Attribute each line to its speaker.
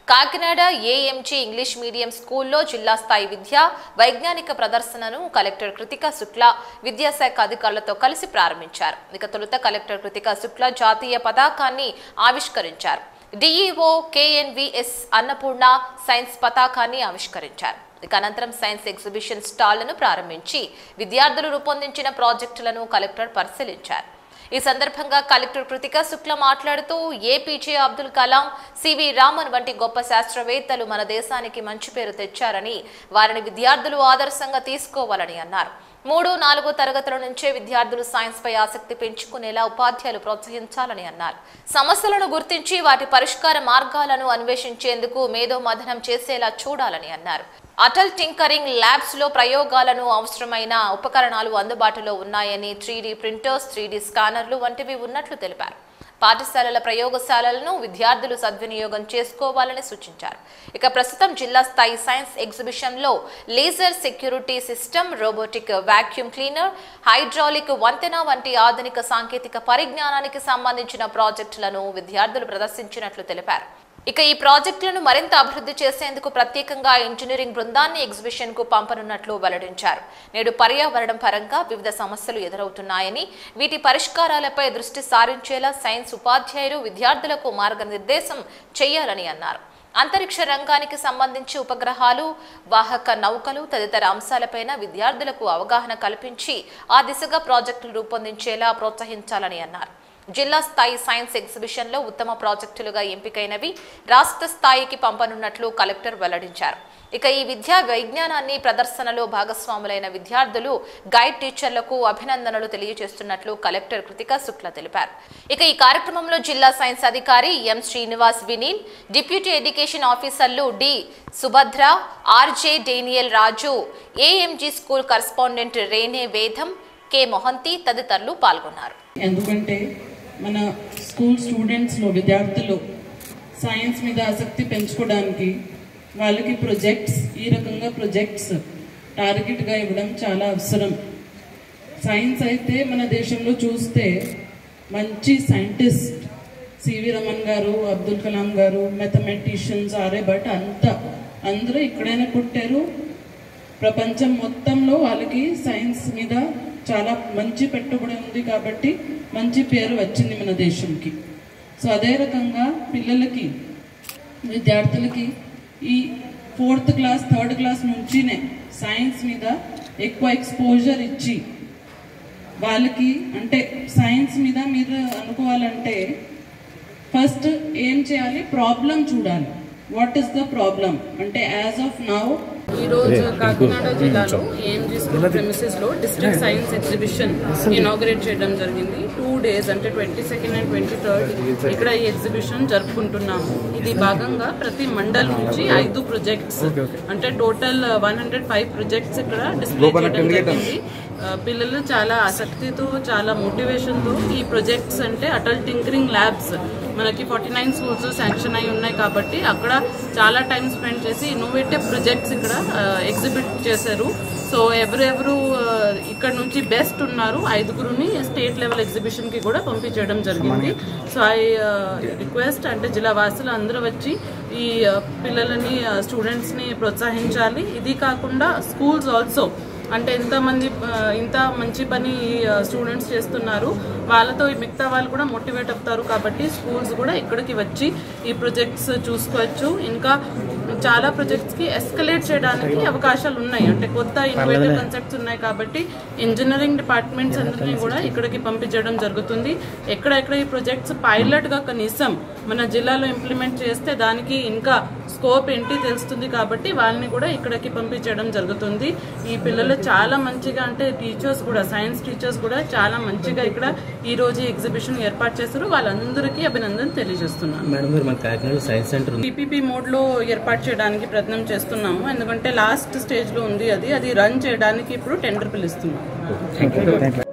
Speaker 1: Kakinada AMG English medium స్కూల్లో జిల్లా స్థాయి విద్య వైజ్ఞానిక ప్రదర్శనను కలెక్టర్ కృతికా శుక్లా విద్యాశాఖ అధికారులతో కలిసి ప్రారంభించారు ఇక తొలుత కలెక్టర్ కృతికా శుక్లా జాతీయ పతాకాన్ని ఆవిష్కరించారు డిఈఓ కేఎన్విఎస్ అన్నపూర్ణ సైన్స్ పతాకాన్ని ఆవిష్కరించారు ఇక అనంతరం సైన్స్ ఎగ్జిబిషన్ స్టాళ్లను ప్రారంభించి విద్యార్థులు రూపొందించిన ప్రాజెక్టులను కలెక్టర్ పరిశీలించారు ఈ సందర్భంగా కలెక్టర్ కృతిక శుక్ల మాట్లాడుతూ ఏపీజే అబ్దుల్ కలాం సివి రామన్ వంటి గొప్ప శాస్త్రవేత్తలు మన దేశానికి మంచి పేరు తెచ్చారని వారిని విద్యార్థులు ఆదర్శంగా తీసుకోవాలని అన్నారు మూడు నాలుగు తరగతుల నుంచే విద్యార్థులు సైన్స్ పై ఆసక్తి పెంచుకునేలా ఉపాధ్యాయులు ప్రోత్సహించాలని అన్నారు సమస్యలను గుర్తించి వాటి పరిష్కార మార్గాలను అన్వేషించేందుకు మేధో మథనం చేసేలా చూడాలని అన్నారు అటల్ టింకరింగ్ ల్యాబ్స్ లో ప్రయోగాలను అవసరమైన ఉపకరణాలు అందుబాటులో ఉన్నాయని త్రీ ప్రింటర్స్ త్రీ స్కానర్లు వంటివి ఉన్నట్లు తెలిపారు పాఠశాలల ప్రయోగశాలలను విద్యార్థులు సద్వినియోగం చేసుకోవాలని సూచించారు ఇక ప్రస్తుతం జిల్లా స్థాయి సైన్స్ ఎగ్జిబిషన్ లో laser security system robotic vacuum cleaner hydraulic వంతెన వంటి ఆధునిక సాంకేతిక పరిజ్ఞానానికి సంబంధించిన ప్రాజెక్టులను విద్యార్థులు ప్రదర్శించినట్లు తెలిపారు ఇక ఈ ప్రాజెక్టులను మరింత అభివృద్ధి చేసేందుకు ప్రత్యేకంగా ఇంజనీరింగ్ బృందాన్ని ఎగ్జిబిషన్ కు పంపనున్నట్లు వెల్లడించారు నేడు పర్యావరణం పరంగా వివిధ సమస్యలు ఎదురవుతున్నాయని వీటి పరిష్కారాలపై దృష్టి సారించేలా సైన్స్ ఉపాధ్యాయులు విద్యార్థులకు మార్గనిర్దేశం చేయాలని అన్నారు అంతరిక్ష రంగానికి సంబంధించి ఉపగ్రహాలు వాహక నౌకలు తదితర అంశాలపైన విద్యార్థులకు అవగాహన కల్పించి ఆ దిశగా ప్రాజెక్టులు రూపొందించేలా ప్రోత్సహించాలని అన్నారు జిల్లా స్థాయి సైన్స్ ఎగ్జిబిషన్ లో ఉత్తమ ప్రాజెక్టులుగా ఎంపికైనవి రాష్ట్ర స్థాయికి పంపనున్నట్లు కలెక్టర్ వెల్లడించారు ఇక ఈ విద్యా వైజ్ఞానాన్ని ప్రదర్శనలో భాగస్వాములైన విద్యార్థులు గైడ్ టీచర్లకు అభినందనలు తెలియజేస్తున్నట్లు కలెక్టర్ కృతికా శుక్ల తెలిపారు ఇక ఈ కార్యక్రమంలో జిల్లా సైన్స్ అధికారి M Srinivas Vineel deputy education ఆఫీసర్లు D Subhadra RJ Daniel Raju AMG school correspondent Rene Vedam K Mohanty తదితరులు పాల్గొన్నారు
Speaker 2: ఎందుకంటే మన స్కూల్ స్టూడెంట్స్లో విద్యార్థులు సైన్స్ మీద ఆసక్తి పెంచుకోవడానికి వాళ్ళకి ప్రొజెక్ట్స్ ఈ రకంగా ప్రొజెక్ట్స్ టార్గెట్గా ఇవ్వడం చాలా అవసరం సైన్స్ అయితే మన దేశంలో చూస్తే మంచి సైంటిస్ట్ సివి రమన్ గారు అబ్దుల్ కలాం గారు మెథమెటిషియన్స్ ఆర్యభట్ అంతా అందరూ ఇక్కడైనా పుట్టారు ప్రపంచం మొత్తంలో వాళ్ళకి సైన్స్ మీద చాలా మంచి పెట్టుబడి ఉంది కాబట్టి మంచి పేరు వచ్చింది మన దేశంకి సో అదే రకంగా పిల్లలకి విద్యార్థులకి ఈ ఫోర్త్ క్లాస్ థర్డ్ క్లాస్ నుంచినే సైన్స్ మీద ఎక్కువ ఎక్స్పోజర్ ఇచ్చి వాళ్ళకి అంటే సైన్స్ మీద మీరు అనుకోవాలంటే ఫస్ట్ ఏం చేయాలి ప్రాబ్లం చూడాలి వాట్ ఈస్ ద ప్రాబ్లం అంటే యాజ్ ఆఫ్ నౌ
Speaker 3: ఈ రోజు కాకినాడ జిల్లాలో ఏఎంజీ స్కూల్ ప్రెమిసెస్ లో డిస్ట్రిక్ట్ సైన్స్ ఎగ్జిబిషన్ ఇనాగ్రేట్ చేయడం జరిగింది టూ డేస్ అంటే twenty second and twenty third ఇక్కడ ఈ ఎగ్జిబిషన్ జరుపుకుంటున్నాము ఇది భాగంగా ప్రతి మండల్ నుంచి ఐదు ప్రొజెక్ట్స్ అంటే total one hundred five projects ఇక్కడ డిస్ప్లే చేయడం జరిగింది ఆ, పిల్లలు చాలా ఆసక్తితో చాలా మోటివేషన్తో ఈ ప్రొజెక్ట్స్ అంటే అటల్ టింకరింగ్ ల్యాబ్స్ మనకి ఫార్టీ నైన్ స్కూల్స్ శాంక్షన్ అయి ఉన్నాయి కాబట్టి అక్కడ చాలా టైం స్పెండ్ చేసి ఇన్నోవేటివ్ ప్రొజెక్ట్స్ ఇక్కడ ఎగ్జిబిట్ చేశారు సో ఎవరెవరు ఆ, ఇక్కడ నుంచి బెస్ట్ ఉన్నారు ఐదుగురుని స్టేట్ లెవెల్ ఎగ్జిబిషన్ కి కూడా పంపించడం జరిగింది సో ఐ రిక్వెస్ట్ అంటే జిల్లా వాసులు అందరూ వచ్చి ఈ ఆ, పిల్లలని స్టూడెంట్స్ ని ప్రోత్సహించాలి ఇది కాకుండా స్కూల్స్ ఆల్సో అంటే ఎంతమంది ఆ, ఇంత మంచి పని స్టూడెంట్స్ చేస్తున్నారు వాళ్ళతో ఈ మిగతా వాళ్ళు కూడా మోటివేట్ అవుతారు కాబట్టి స్కూల్స్ కూడా ఇక్కడికి వచ్చి ఈ ప్రాజెక్ట్స్ చూసుకోవచ్చు ఇంకా చాలా ప్రాజెక్ట్స్ కి ఎస్కలేట్ చేయడానికి అవకాశాలు ఉన్నాయి అంటే కొత్త ఇన్నోవేటివ్ కాన్సెప్ట్స్ ఉన్నాయి కాబట్టి ఇంజనీరింగ్ డిపార్ట్మెంట్స్ అందరినీ కూడా ఇక్కడికి పంపించడం జరుగుతుంది ఎక్కడెక్కడ ఈ ప్రాజెక్ట్స్ పైలట్ గా కనీసం మన జిల్లాలో ఇంప్లిమెంట్ చేస్తే దానికి ఇంకా స్కోప్ ఏంటి తెలుస్తుంది కాబట్టి వాళ్ళని కూడా ఇక్కడికి పంపించడం జరుగుతుంది ఈ పిల్లలు చాలా మంచిగా అంటే టీచర్స్ కూడా సైన్స్ టీచర్స్ కూడా చాలా మంచిగా ఇక్కడ ఈ రోజు ఎగ్జిబిషన్ ఏర్పాటు చేశారు వాళ్ళందరికీ అభినందన తెలియజేస్తున్నాను
Speaker 4: మేడం గారు మన కాకినాడలో సైన్స్ సెంటర్ ఉంది
Speaker 3: పీపీపీ మోడ్ లో ఏర్పాటు చేయడానికి ప్రయత్నం చేస్తున్నాము ఎందుకంటే లాస్ట్ స్టేజ్ లో ఉంది అది అది రన్ చేయడానికి ఇప్పుడు టెండర్ పిలుస్తున్నాము